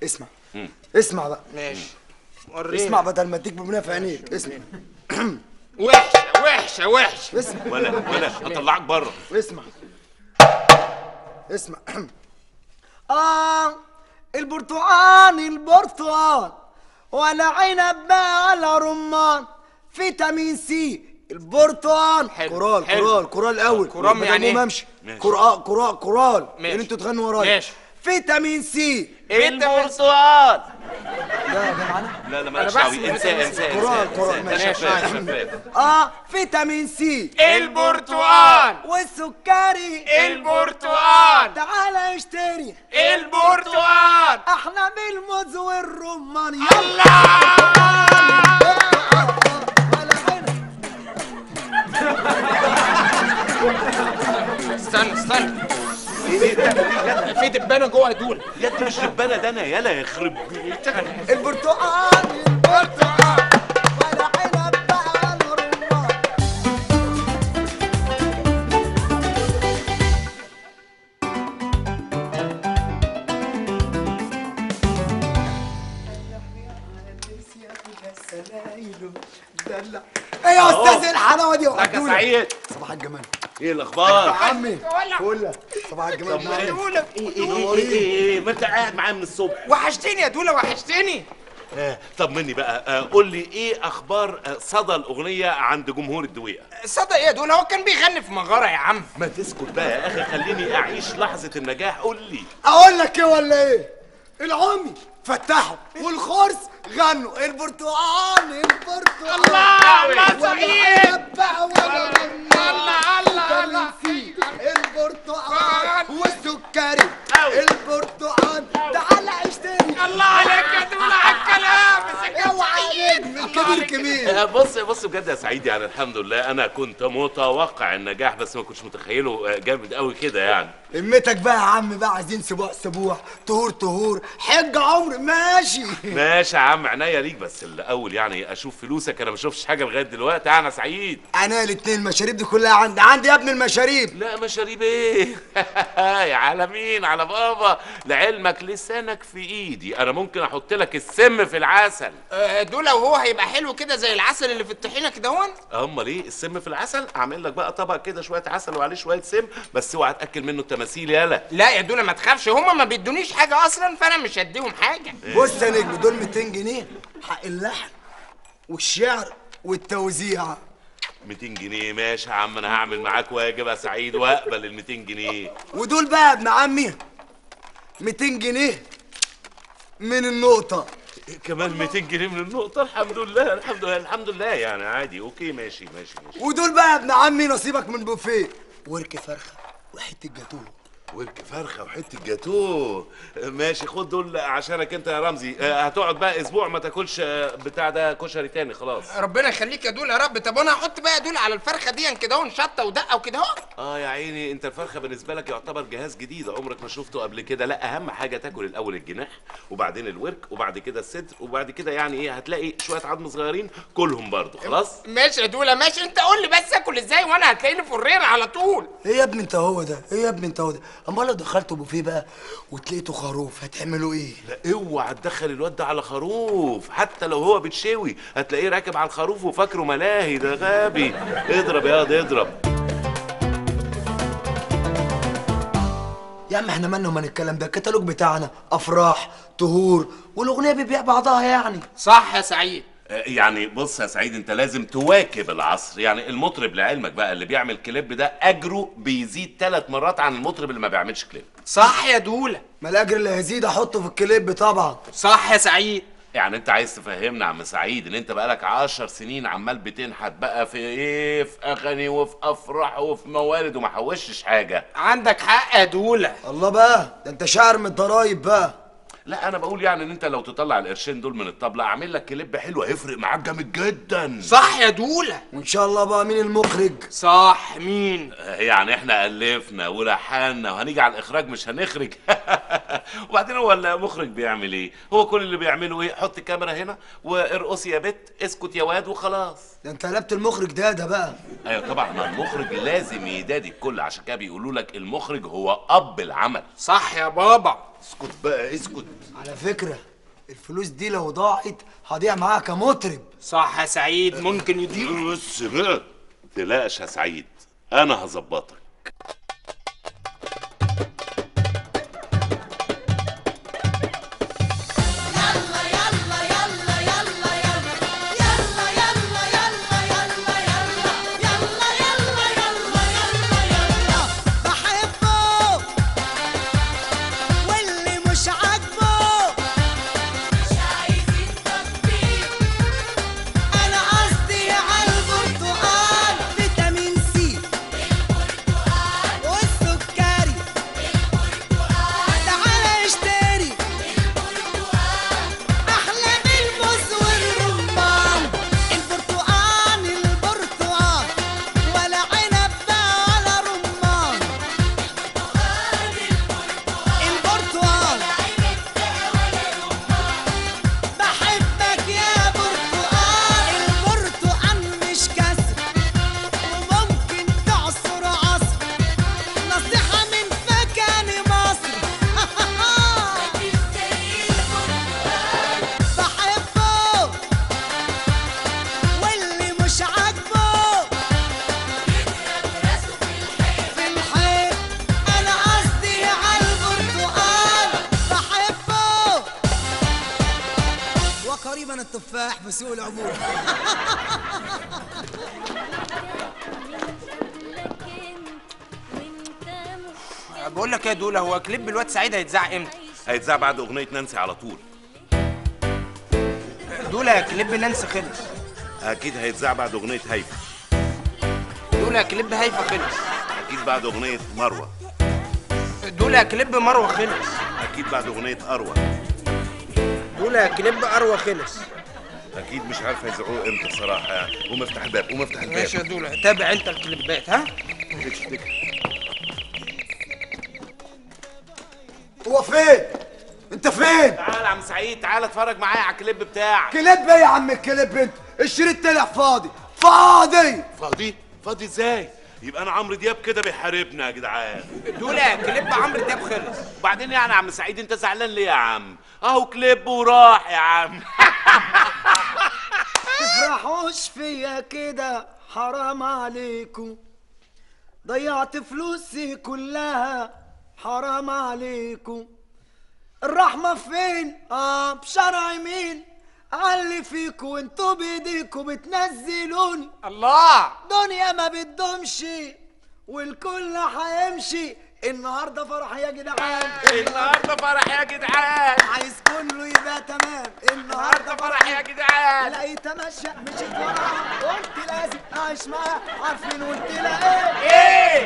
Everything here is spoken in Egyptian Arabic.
اسمع اسمع بقى ماشي وريني اسمع بدل ما اديك بمنى في عينيك اسمع وحشه وحشه وحشه اسمع ولا ولا هطلعك بره اسمع اسمع اه البرتقال البرتقال ولا عنب بقى ولا رمان فيتامين سي البرتقال حلو، كورال حلو. كورال كورال الاول كورال بدل يعني ما إيه؟ امشي ماشي. كورال كورال كورال ماشي. ان انتوا تغنوا ورايا ماشي. فيتامين سي البرتقال ده ده معانا لا لا مالكش أنا دعوه بحسب انساه انساه كورال، انساه كورال، انساه. ده ماشي. شفاف شفاف اه فيتامين سي البرتقال والسكري البرتقال تعالى اشتري البرتقال احنا بالموز والرمان يلا الله ولا عنب. استنى استنى في دبانه جوه يا دول يا دي مش ربنا ده انا يلا يخرب بيتك البرتقال البرتقال ولا عنب بقى ولا رمان ايه يا استاذ الحلاوه دي لك يا سعيد صباح الجمال ايه الاخبار عمي فله صباح الجمال معايا. دولة ايه ايه ايه ايه ايه ما انت قاعد معايا من الصبح وحشتني يا دولة وحشتني آه طب مني بقى آه قول لي ايه اخبار آه صدى الاغنيه عند جمهور الدويقه صدق ايه يا دولة هو كان بيغني في مغارة يا عم ما تسكت بقى يا اخي خليني اعيش لحظه النجاح قول لي اقول لك ايه ولا ايه العمي فتحوا والخرس غنوا البرتقال البرتقال الله، الله ولا سعيد. عنب بقى ولا رمان. الله، الله، فيتامين الله. سي. البرتقال والسكري أوي. البرتقال تعالى اشتري الله عليك يا دولة على الكلام مسك اوعى سعيد من كبير كبير آه، بص بص بجد يا سعيد يعني الحمد لله انا كنت متوقع النجاح بس ما كنتش متخيله آه، جامد قوي كده يعني همتك بقى يا عم بقى عايزين سبوع سبوع طهور طهور حج عمر ماشي ماشي يا عم عينيا ليك بس الاول يعني اشوف فلوسك انا ما شفتش حاجه لغايه دلوقتي انا سعيد انا الاتنين المشاريب دي كلها عندي عندي يا ابن المشاريب لا مشاريب ايه يا على مين على بابا لعلمك لسانك في ايدي انا ممكن احط لك السم في العسل آه، دولة وهو هيبقى حلو كده زي العسل اللي في الطحينة كده هون امال ايه السم في العسل اعمل لك بقى طبق كده شويه عسل وعليه شويه سم بس اوعى تاكل منه التماثيل يالا لا يا دولة ما تخافش هما ما بيدونيش حاجة اصلا فانا مش هديهم حاجة بص يا نجم دول 200 جنيه حق اللحن والشعر والتوزيع 200 جنيه ماشي يا عم انا هعمل معاك واجب يا سعيد واقبل ال 200 جنيه ودول بقى يا ابن عمي 200 جنيه من النقطة كمان 200 جنيه من النقطه الحمد لله الحمد لله الحمد لله يعني عادي اوكي ماشي ماشي ماشي ودول بقى يا ابن عمي نصيبك من بوفيه ورك فرخة وحتة جاتوه ورك فرخه وحته جاتوه ماشي خد دول عشانك انت يا رمزي آه، هتقعد بقى اسبوع ما تاكلش آه، بتاع ده كشري تاني خلاص ربنا يخليك يا دولة يا رب طب انا هحط بقى يا دولة على الفرخة دي كده هون شطة ودقة وكده اهو اه يا عيني انت الفرخه بالنسبه لك يعتبر جهاز جديد عمرك ما شفته قبل كده لا اهم حاجه تاكل الاول الجناح وبعدين الورك وبعد كده الصدر وبعد كده يعني ايه هتلاقي شويه عظم صغيرين كلهم برضو خلاص ماشي يا دولة ماشي انت قول لي بس اكل ازاي وانا هتلاقيني فرير على طول ايه يا ابني انت هو ده ايه يا ابني انت هو ده امال لو دخلتوا بوفيه بقى وتلاقيته خروف هتعملوا ايه لا اوعى تدخل الواد ده على خروف حتى لو هو بتشوي هتلاقيه راكب على الخروف وفاكره ملاهي ده غبي اضرب يا واد اضرب يا عم احنا مالنا ومال الكلام ده الكتالوج بتاعنا افراح طهور والاغنيه بيبيع بعضها يعني صح يا سعيد آه، يعني بص يا سعيد انت لازم تواكب العصر يعني المطرب لعلمك بقى اللي بيعمل كليب ده اجره بيزيد ثلاث مرات عن المطرب اللي ما بيعملش كليب صح يا دولة ما الاجر اللي هيزيد احطه في الكليب طبعا صح يا سعيد يعني انت عايز تفهمنا يا عم سعيد ان انت بقالك عشر سنين عمال بتنحت بقى في ايه في اغاني وفي افراح وفي موالد وما حوشتش حاجه عندك حق يا دولة الله بقى ده انت شاعر من الضرايب بقى لا انا بقول يعني ان انت لو تطلع القرشين دول من الطبله اعمل لك كليب حلو هيفرق معاك جامد جدا صح يا دولة وان شاء الله بقى مين المخرج صح مين يعني احنا الفنا ولحنا وهنيجي على الاخراج مش هنخرج وبعدين هو المخرج بيعمل ايه هو كل اللي بيعمله ايه حط كاميرا هنا وارقصي يا بت اسكت يا واد وخلاص ده انت قلبت المخرج ده ده بقى ايوه طبعا ما المخرج لازم يدادي الكل عشان كده بيقولوا لك المخرج هو اب العمل صح يا بابا اسكت بقى اسكت على فكرة الفلوس دي لو ضاعت هضيع معاها كمطرب صح يا سعيد ممكن يضيع بس بقى تلاقش يا سعيد انا هظبطك بحبه واللي مش عاجبه مش عايزين تطبيق انا قصدي على البرتقال فيتامين سي البرتقال والسكري البرتقال تعالى اشتري البرتقال احلى من الموز والرمان البرتقال البرتقال ولا عنب بقى ولا رمان البرتقال بحبك يا برتقال البرتقال مش كسر وممكن تعصر عصر نصيحة من فكان مصر بحبه واللي مش عاجبه في الحيط انا قصدي على البرتقال بحبه وقريبا التفاح في سوق العبور بقول لك يا دولا هو كليب الواد سعيد هيتذاع امتى هيتذاع بعد اغنيه نانسي على طول دولا كليب نانسي خلص اكيد هيتذاع بعد اغنيه هيفا دولا كليب هيفا خلص اكيد بعد اغنيه مروه دولا كليب مروه خلص اكيد بعد اغنيه اروى دولا كليب اروى خلص اكيد مش عارف هيذاعوه امتى بصراحه يعني قوم افتح الباب قوم افتح الباب ماشي يا دولا تابع انت الكليبات ها تكش تكش. هو فين انت فين تعال يا عم سعيد تعال اتفرج معايا على الكليب بتاعك كليب ايه يا عم الكليب انت الشريط طلع فاضي فاضي فاضي فاضي ازاي يبقى انا عمرو دياب كده بيحاربنا يا جدعان دولا كليب عمرو دياب خلص وبعدين يعني يا عم سعيد انت زعلان ليه يا عم اهو كليب وراح يا عم تفرحوش فيا كده حرام عليكم ضيعت فلوسي كلها حرام عليكم الرحمة فين؟ اه بشرع مين؟ علي فيكوا وانتوا بايديكوا بتنزلوني الله دنيا ما بتدومش والكل هيمشي النهارده فرح يا جدعان النهارده فرح يا جدعان عايز كله يبقى تمام النهارده فرح يا جدعان لقيت ماشية مشيت وراها قلت لازم اعيش معاها عارفين قلت لها ايه ايه